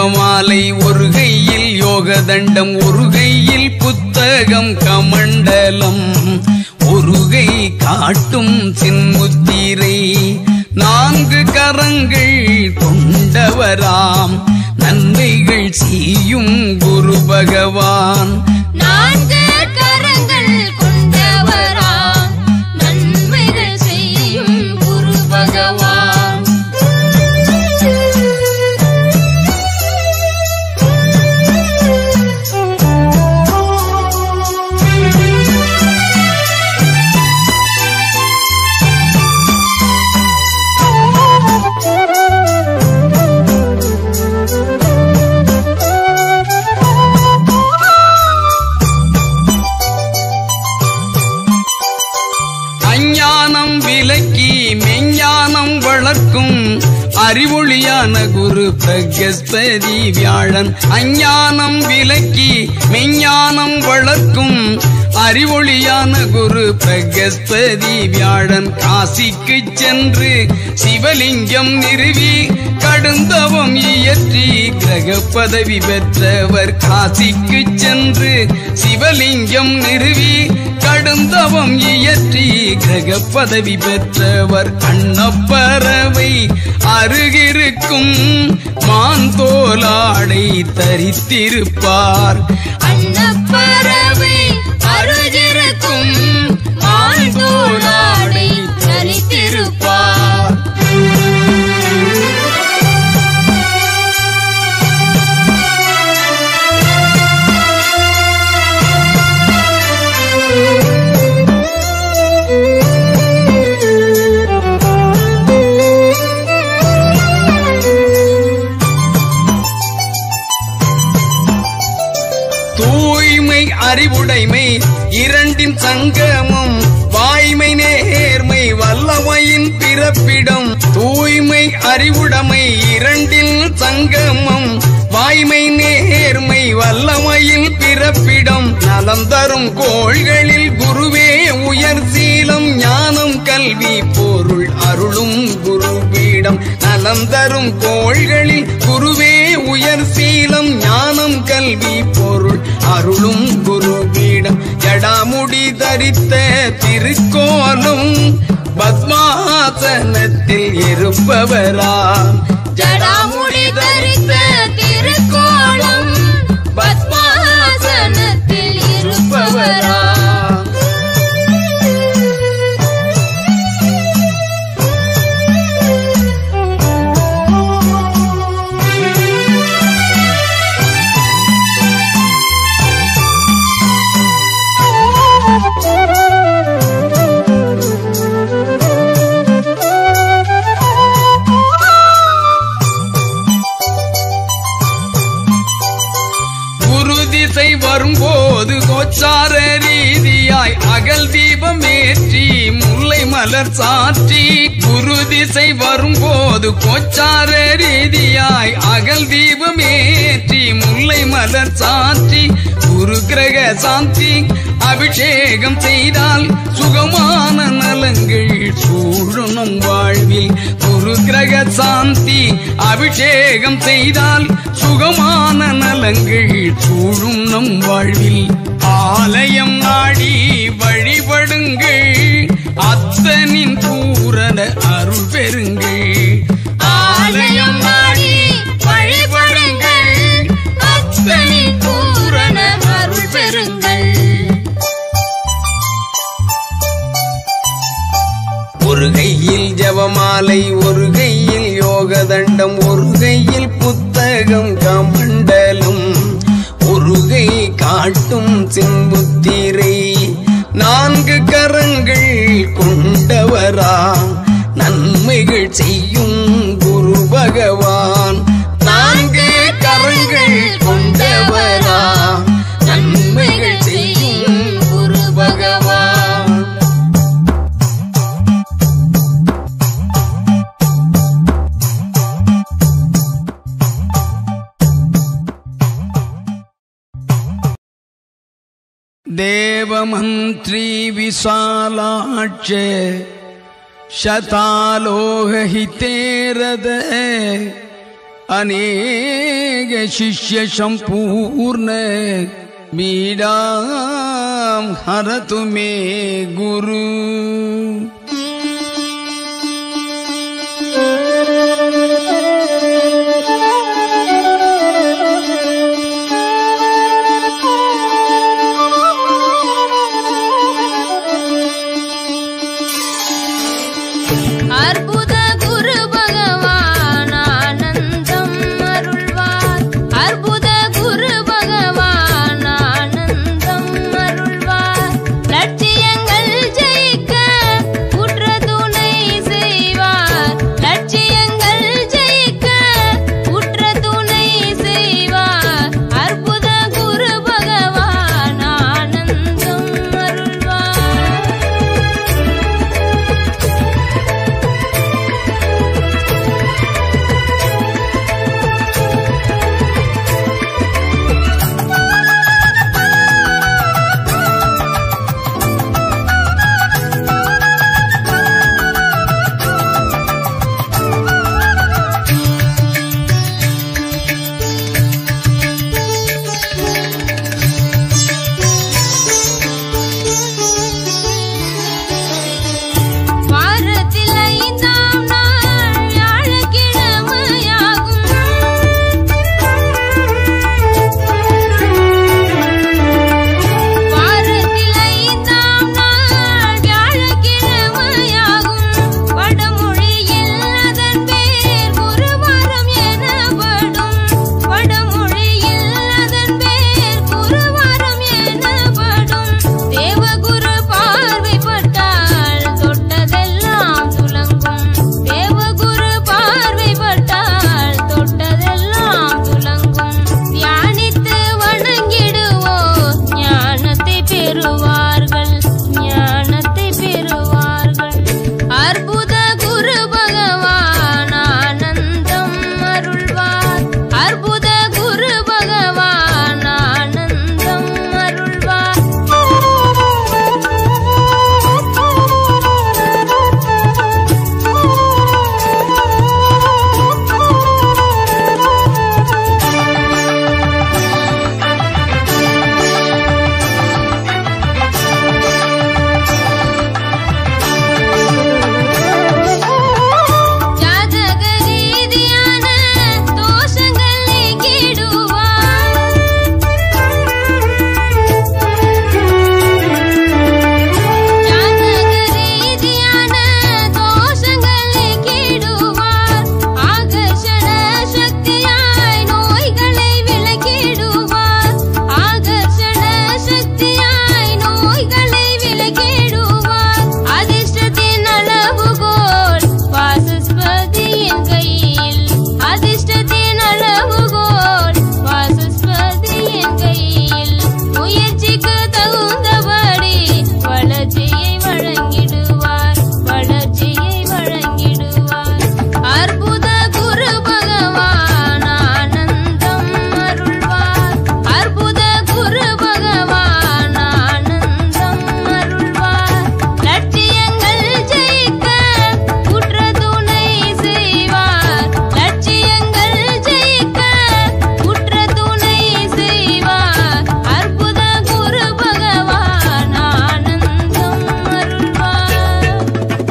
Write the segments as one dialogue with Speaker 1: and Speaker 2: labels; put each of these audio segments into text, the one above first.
Speaker 1: ஜபமாலை ஒரு கையில் யோக தண்டம் ஒரு கையில் புத்தகம் கமண்டலம் ஒரு கை காட்டும் சின்முத்திரை நான்கு கரங்கள் கொண்டவராம் நன்மைகள் செய்யும் குரு பகவான்
Speaker 2: நான்கு கரங்கள் கொண்டவராம் நன்மைகள் செய்யும் குரு பகவான்
Speaker 1: அஞ்ஞானம் விலக்கி மெஞ்ஞானம் வளர்க்கும் அறிவொளியான குரு பிரகஸ்பதி வியாழன் அஞ்ஞானம் விலக்கி மெஞ்ஞானம் வளர்க்கும் அறிவொளியான குரு பிரகஸ்பதி வியாழன் காசிக்கு சென்று சிவலிங்கம் நிறுவி கடுந்தவம் இயற்றி கிரக பதவி பெற்றவர் காசிக்கு சென்று சிவலிங்கம் நிறுவி கடுந்தவம் இயற்றி கிரக பதவி பெற்றவர் அன்னப்பறவை அருகிருக்கும் மாந்தோலாடை தரித்திருப்பார்
Speaker 2: அன்னப்பறவை அருகிருக்கும் மாந்தோளாடை தரித்திருப்பார்
Speaker 1: தூய்மை அறிவுடைமை இரண்டின் சங்கமம் வாய்மை நேர்மை வல்லமையின் பிறப்பிடம் தூய்மை அறிவுடைமை இரண்டில் சங்கமம் வாய்மை நேர்மை வல்லமையில் பிறப்பிடம் நலம் தரும் கோள்களில் குருவே உயர் சீலம் ஞானம் கல்வி பொருள் அருளும் குருபீடம் நலம் தரும் கோள்களில் குருவே உயர் சீலம் ஞானம் கல்வி பொருள் அருளும் குருபீடம் ஜடாமுடி தரித்த திருக்கோலம் பத்மாசனத்தில் இருப்பவராம்
Speaker 2: ஜடாமுடி தரித்த திருக்கோலம் பத்மாசனத்தில் இருப்பவராம்
Speaker 1: குரு திசை வரும்போது கோச்சார ரீதியாய் அகல் தீபம் ஏற்றி முல்லை மலர் சாற்றி குரு திசை வரும்போது கோச்சார ரீதியாய் அகல் தீபம் ஏற்றி முல்லை மலர் சாற்றி குரு கிரக சாந்தி அபிஷேகம் செய்தால் சுகமான நலங்கள் சூழணும் வாழ்வில் குரு கிரக சாந்தி அபிஷேகம் செய்தால் சுகமான நலங்கள் சூழும் நம் வாழ்வில் ஆலயம் நாடி வழிபடுங்கள் அத்தனின் பூரண அருள் பெறுங்கள்
Speaker 2: ஆலயம் நாடி வழிபடுங்கள் அத்தனின் பூரண அருள் பெறுங்கள்
Speaker 1: ஒரு கையில் ஜபமாலை ஒரு கையில் யோக தண்டம் ஒரு கையில் புத்தகம் கமண்டலம் ஒரு கை காட்டும் சிம்புத்திரை நான்கு கரங்கள் கொண்டவராம் நன்மைகள் செய்யும் குரு பகவான் நான்கு கரங்கள் கொண்டவராம் நன்மைகள் செய்யும் குரு பகவான் देवमन्त्री विशालाक्ष शतालोकहिते हृदय अनेक शिष्य संपूर्ण मीडां हरतु मे गुरु
Speaker 2: அற்புத குரு பகவான் ஆனந்தம் அருள்வார் அற்புத குரு பகவான் ஆனந்தம் அருள்வார் லட்சியங்கள் ஜெயிக்க குற்ற துணை செய்வார் லட்சியங்கள் ஜெயிக்க குற்ற துணை செய்வார் அற்புத குரு பகவான் ஆனந்தம் அருள்வார் வாரத்தில் ஐந்தாம் நாள் வியாழக்கிழமையாகும் வாரத்தில் ஐந்தாம் நாள் வியாழக்கிழமையாகும் வடமொழியில் அதன் பேர் குருவாரம் எனப்படும் வடமொழியில் அதன் பேர் குருவாரம் எனப்படும் தேவகுரு பார்வைப்பட்டால் தொட்டதெல்லாம் துலங்கும் தேவகுரு பார்வைப்பட்டால் தொட்டதெல்லாம் துலங்கும் தியானித்து வணங்கிடுவோம் ஞானத்தை பெறுவார்கள் ஞானத்தை பெறுவார்கள் அற்புத குரு பகவான் ஆனந்தம் அருள்வார் அற்புத குரு பகவான் ஆனந்தம் ஜாதக ரீதியான தோஷங்கள் நீக்கிடுவார் ஜாதக ரீதியான தோஷங்கள் நீக்கிடுவார் ஆகர்ஷண சக்தியாய் நோய்களை விலக்கிடுவார் ஆகர்ஷண சக்தியாய் நோய்களை விலக்கிடுவார் அதிர்ஷ்டத்தின் அளவுகோல் வாசஸ்பதியின் கையில் அதிர்ஷ்டத்தின் அளவுகோல் வாசஸ்பதியின் கையில் முயற்சிக்கு தகுந்தபடி வளர்ச்சியை வழங்கிடுவார் வளர்ச்சியை வழங்கிடுவார் அற்புத குரு பகவான் ஆனந்தம் அருள்வார் அற்புத குரு பகவான் ஆனந்தம் அருள்வார் லட்சியங்கள் ஜெயிக்க குற்ற துணை செய்வார் லட்சியங்கள் ஜெயிக்க குற்ற துணை செய்வார் அற்புத குரு பகவான் ஆனந்தம் அருள்வார்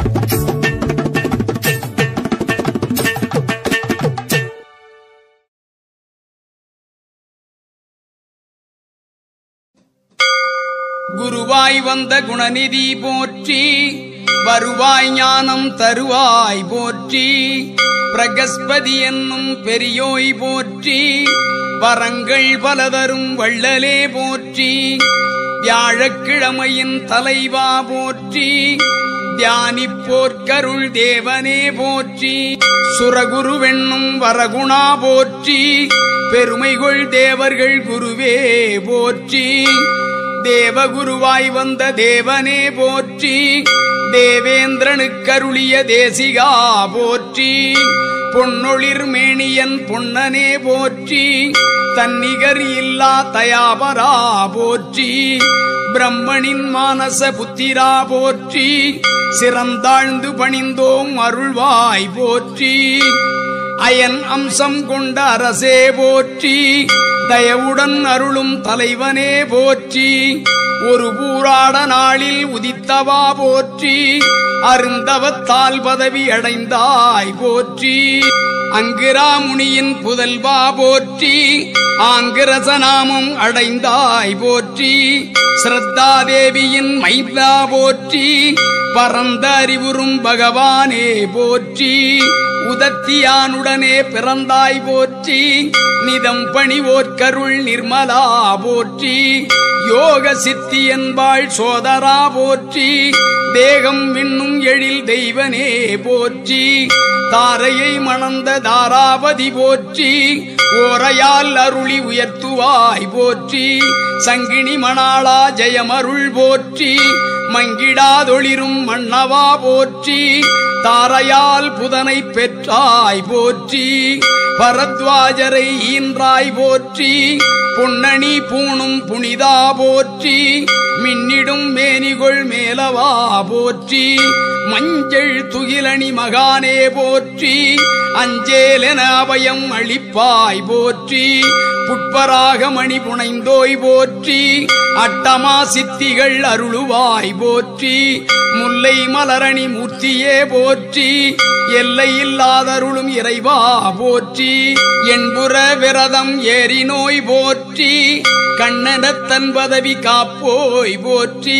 Speaker 1: குருவாய் வந்த குணநிதி போற்றி வருவாய் ஞானம் தருவாய் போற்றி பிரகஸ்பதி என்னும் பெரியோய் போற்றி வரங்கள் பலதரும் வள்ளலே போற்றி வியாழக்கிழமையின் தலைவா போற்றி தியானிப்போர்க்கருள் தேவனே போற்றி சுரகுருவென்னும் வரகுணா போற்றி பெருமைகொள் தேவர்கள் குருவே போற்றி தேவகுருவாய் வந்த தேவனே போற்றி தேவேந்திரனுக்கருளிய தேசிகா போற்றி பொன்னொளிர் மேனியன் பொன்னனே போற்றி தன்னிகர் இல்லா தயாபரா போற்றி பிரம்மனின் மானச புத்திரா போற்றி சிறந்தாழ்ந்து பணிந்தோம் அருள்வாய் போற்றி அயன் அம்சம் கொண்ட அரசே போற்றி தயவுடன் அருளும் தலைவனே போற்றி ஒரு பூராட நாளில் உதித்தவா போற்றி அருந்தவத்தால் பதவி அடைந்தாய் போற்றி அங்கிராமுனியின் புதல்வா போற்றி ஆங்கிரசநாமம் அடைந்தாய் போற்றி ஸ்ரத்தா தேவியின் மைந்தா போற்றி பரந்த அறிவுறும் பகவானே போற்றி உதத்தியானுடனே பிறந்தாய் போற்றி நிதம் பணிவோர்க்கருள் நிர்மலா போற்றி யோக சித்தி என்பாள் சோதரா போற்றி தேகம் விண்ணும் எழில் தெய்வனே போற்றி தாரையை மணந்த தாராபதி போற்றி ஓரையால் அருளி உயர்த்துவாய் போற்றி சங்கினி மணாளா ஜெயமருள் போற்றி மங்கிடாதொளிரும் மன்னவா போற்றி தாரையால் புதனை பெற்றாய் போற்றி பரத்வாஜரை ஈன்றாய் போற்றி பொன்னணி பூணும் புனிதா போற்றி மின்னிடும் மேனிகொள் மேலவா போற்றி மஞ்சள் துகிலணி மகானே போற்றி அஞ்சேலென அபயம் அளிப்பாய் போற்றி புட்பராக மணி புனைந்தோய் போற்றி அட்டமா சித்திகள் அருளுவாய் போற்றி முல்லை மலரணி மூர்த்தியே போற்றி எல்லை இல்லாதருளும் இறைவா போற்றி என்புற விரதம் ஏறி நோய் போற்றி கண்ணனத்தன் பதவி காப்போய் போற்றி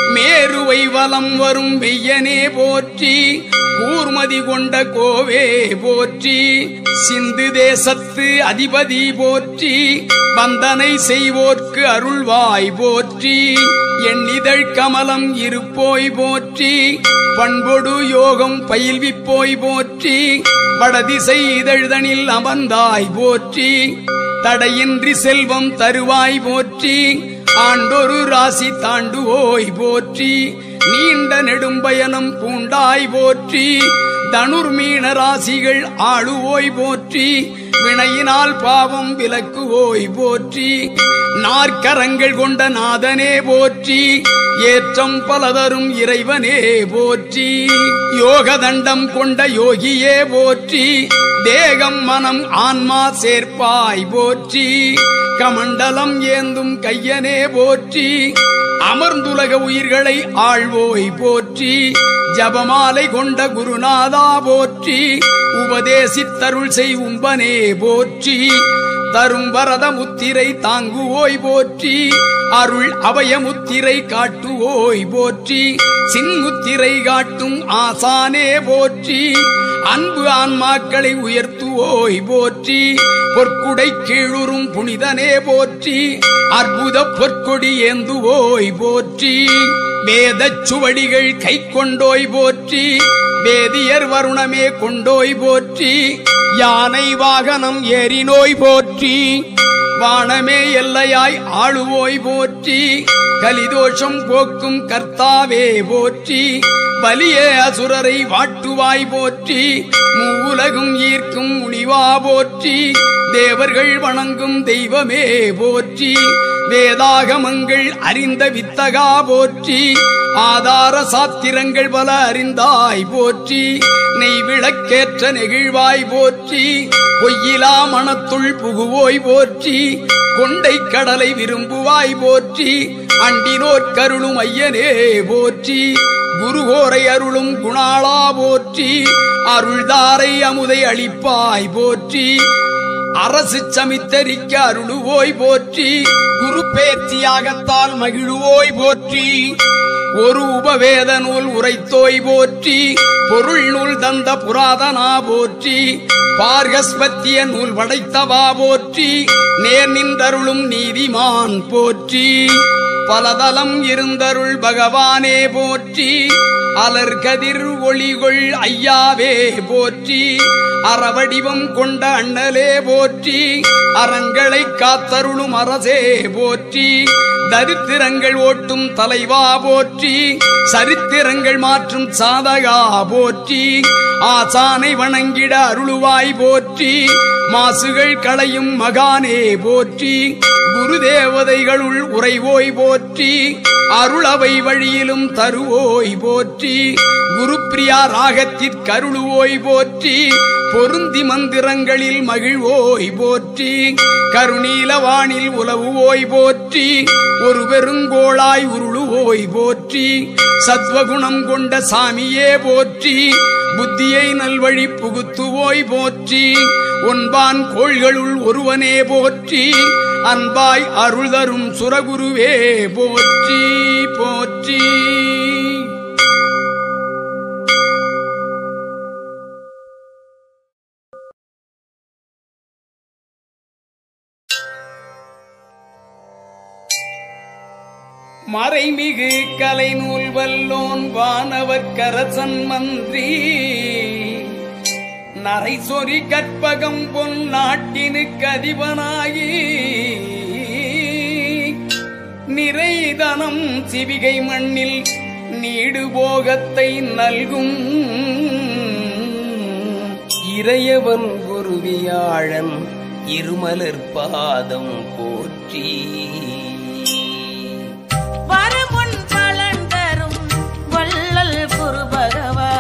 Speaker 1: மேருவை வலம் வரும் வெய்யனே போற்றி கூர்மதி கொண்ட கோவே போற்றி சிந்து தேசத்து அதிபதி போற்றி வந்தனை செய்வோர்க்கு அருள்வாய் போற்றி எண்ணிதழ் கமலம் இருப்போய் போற்றி பண்பொடு யோகம் பயில்விப்போய் போற்றி வடதிசை இதழ்தனில் அமர்ந்தாய் போற்றி தடையின்றி செல்வம் தருவாய் போற்றி ஆண்டொரு ராசி தாண்டுவோய் போற்றி நீண்ட நெடும்பயணம் பூண்டாய் போற்றி தனுர்மீன ராசிகள் ஆளுவோய் போற்றி வினையினால் பாவம் விலக்குவோய் போற்றி நாற்கரங்கள் கொண்ட நாதனே போற்றி ஏற்றம் பலதரும் இறைவனே போற்றி யோக தண்டம் கொண்ட யோகியே போற்றி தேகம் மனம் ஆன்மா சேர்ப்பாய் போற்றி கமண்டலம் ஏந்தும் கையனே போற்றி அமர்ந்துலக உயிர்களை ஆழ்வோய் போற்றி ஜபமாலை கொண்ட குருநாதா போற்றி உபதேசித்தருள் செய்வும்பனே போற்றி தரும் வரத முத்திரை தாங்குவோய் போற்றி அருள் அபய முத்திரை காட்டுவோய் போற்றி சின்முத்திரை காட்டும் ஆசானே போற்றி அன்பு ஆன்மாக்களை உயர்த்துவோய் போற்றி பொற்குடை கீழுறும் புனிதனே போற்றி அற்புத பொற்கொடி ஏந்துவோய் போற்றி வேதச் சுவடிகள் கை கொண்டோய் போற்றி வேதியர் வருணமே கொண்டோய் போற்றி யானை வாகனம் ஏறினோய் போற்றி வானமே எல்லையாய் ஆளுவோய் போற்றி கலிதோஷம் போக்கும் கர்த்தாவே போற்றி வலிய அசுரரை வாட்டுவாய் போற்றி மூவுலகும் ஈர்க்கும் முனிவா போற்றி தேவர்கள் வணங்கும் தெய்வமே போற்றி வேதாகமங்கள் அறிந்த வித்தகா போற்றி ஆதார சாத்திரங்கள் பல அறிந்தாய் போற்றி நெய் விளக்கேற்ற நெகிழ்வாய் போற்றி பொய்யிலா மனத்துள் புகுவோய் போற்றி கொண்டை கடலை விரும்புவாய் போற்றி அண்டினோர் கருளும் ஐயனே போற்றி குருகோரை அருளும் குணாளா போற்றி அருள்தாரை அமுதை அளிப்பாய் போற்றி அரசு சமித்தரிக்க அருளுவோய் போற்றி குரு பேச்சியாகத்தால் மகிழுவோய் போற்றி ஒரு உபவேத நூல் உரைத்தோய் போற்றி பொருள் நூல் தந்த புராதனா போற்றி பார்கஸ்பத்திய நூல் படைத்தவா போற்றி நேர் நின்றருளும் நீதிமான் போற்றி பலதலம் இருந்தருள் பகவானே போற்றி அலர்கதிர் ஒளிகொள் ஐயாவே போற்றி அறவடிவம் கொண்ட அண்ணலே போற்றி அறங்களை காத்தருளும் அரசே போற்றி தரித்திரங்கள் ஓட்டும் தலைவா போற்றி சரித்திரங்கள் மாற்றும் சாதகா போற்றி போற்றி ஆசானை வணங்கிட அருளுவாய் போற்றி மாசுகள் களையும் மகானே போற்றி குரு தேவதைகளுள் உறைவோய் போற்றி அருளவை வழியிலும் தருவோய் போற்றி குருப்பிரியா ராகத்திற்கருளுவோய் போற்றி பொருந்தி மந்திரங்களில் மகிழ்வோய் போற்றி கருணீலவானில் உலவுவோய் போற்றி ஒரு பெருங்கோளாய் உருளுவோய் போற்றி சத்வகுணம் கொண்ட சாமியே போற்றி புத்தியை நல்வழி புகுத்துவோய் போற்றி ஒன்பான் கோள்களுள் ஒருவனே போற்றி அன்பாய் அருள் தரும் சுரகுருவே போற்றி போற்றி மறைமிகு கலைநூல் வல்லோன் வானவர் கரசன் மன்றி நரைசொரி கற்பகம் பொன் நாட்டினுக்கு அதிபனாகி நிறைதனம் சிவிகை மண்ணில் நீடுபோகத்தை நல்கும் இறையவன் குருவியாழன் இருமலர் பாதம் போற்றி
Speaker 3: வருமுன் பலன் தரும் வள்ளல் குரு பகவா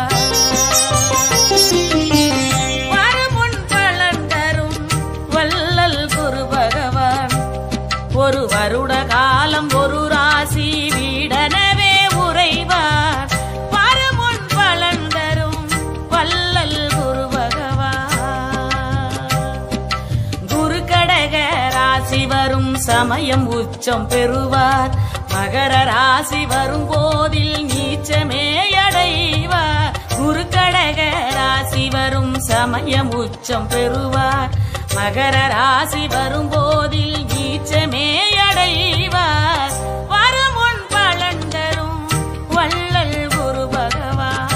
Speaker 3: வருமுன் பலன் தரும் வள்ளல் குரு பகவான் ஒரு வருட காலம் ஒரு ராசி வீடனவே உறைவார் வருமுன் பலன் தரும் வள்ளல் குரு பகவான் குரு கடக ராசி வரும் சமயம் உச்சம் பெறுவார் மகர ராசி வரும் போதில் நீச்சமே அடைவார் குரு கடக ராசி வரும் சமயம் உச்சம் பெறுவார் மகர ராசி வரும் போதில் நீச்சமே அடைவார் வருமுன் பலன் தரும் வள்ளல் குரு பகவான்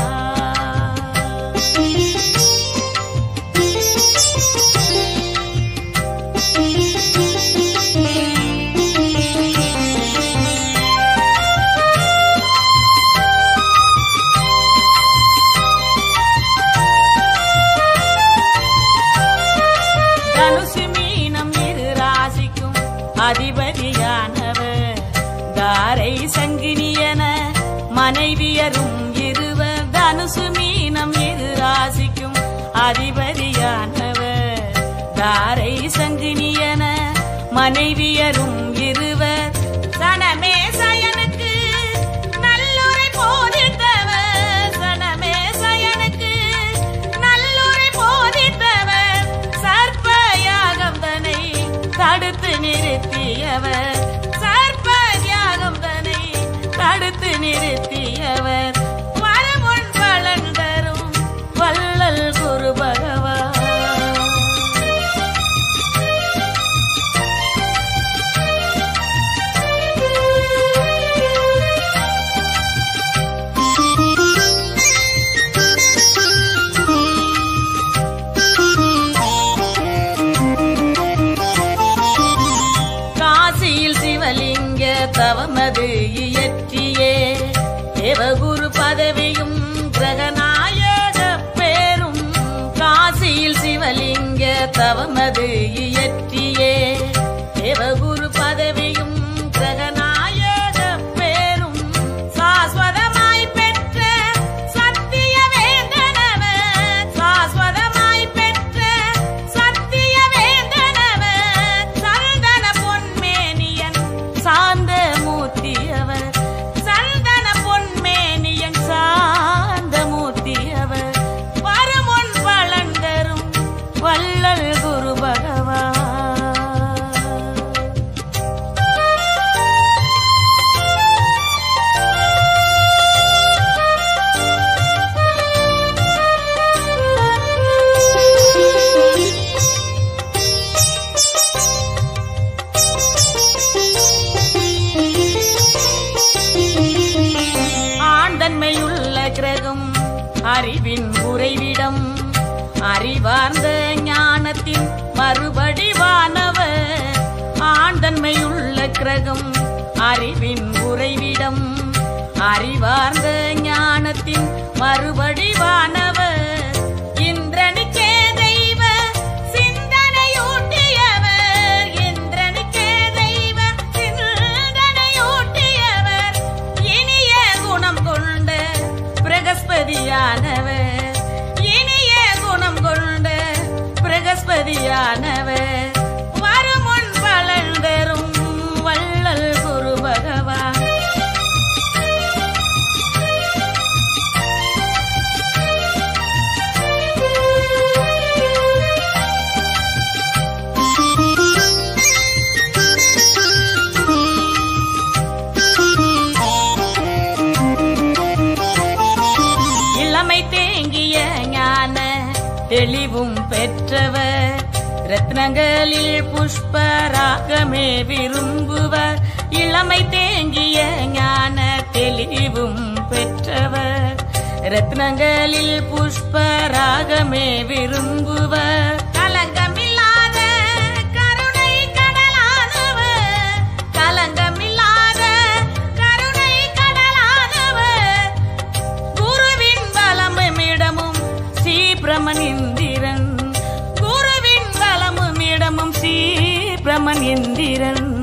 Speaker 3: தனுசு மீனம் இரு ராசிக்கும் அதிபதியானவர் தாரை சங்கினியன மனைவியரும் இருவர் தனுசு மீனம் இரு ராசிக்கும் அதிபதியானவர் தாரை சங்கினியன மனைவியரும் இருவர் சனமே சயனுக்கு நல்லுரை போதித்தவர் சனமே சயனுக்கு நல்லுரை போதித்தவர் சர்ப்ப யாகம் தனை தடுத்து நிறுத்தியவர் சர்ப்ப யாகம் தனை தடுத்து நிறுத்தியவர் வரமுன் பலன் தரும் வள்ளல் குரு பகவான் காசியில் சிவலிங்க தவமது இயற்றியே தேவகுரு பதவியும் கிரகநாயக பேரும் காசியில் சிவலிங்க தவமது இயற்றியே தேவகுரு பதவியும் கிரகநாயக பேரும் சாஸ்வதமாய் பெற்ற சத்திய வேந்தனவர் சாஸ்வதமாய் பெற்ற சத்திய வேந்தனவர் சந்தன பொன்மேனியன் சாந்த மூர்த்தியவர் சந்தன பொன்மேனியன் சாந்த மூர்த்தியவர் வருமுன் பலன் தரும் வள்ளல் குரு பகவான் ஆண்டன்மையுள்ள கிரகம் அறிவின் உறைவிடம் அறிவார்ந்த ஞானத்தின் மறுபடிவானவர் ஆண்டன்மையுள்ள கிரகம் அறிவின் உறைவிடம் அறிவார்ந்த ஞான ஞானத்தின் மறுபடிவானவர் இந்திரனுக்கே தெய்வ சிந்தனையூட்டியவர் இந்திரனுக்கே தெய்வ சிந்தனையூட்டியவர் இனிய குணம் கொண்ட பிரகஸ்பதியானவர் இனிய குணம் கொண்ட பிரகஸ்பதியானவர் வருமுன் வளர்ந்தரும் வள்ளல் குரு பகவான் இளமை தேங்கிய ஞான தெளிவும் பெற்றவர் ரத்னங்களில் புஷ்பராகமே விரும்புவர் இளமை தேங்கிய ஞான தெளிவும் பெற்றவர் ரத்னங்களில் புஷ்பராகமே விரும்புவர் கலங்கமில்லாத கருணை கடலானவர் கலங்கமில்லாத கருணை கடலானவர் குருவின் பலமுமிடமும் ஸ்ரீபிரமனிந்திரன் குருவின் பலமுமிடமும் ஸ்ரீபிரமனிந்திரன்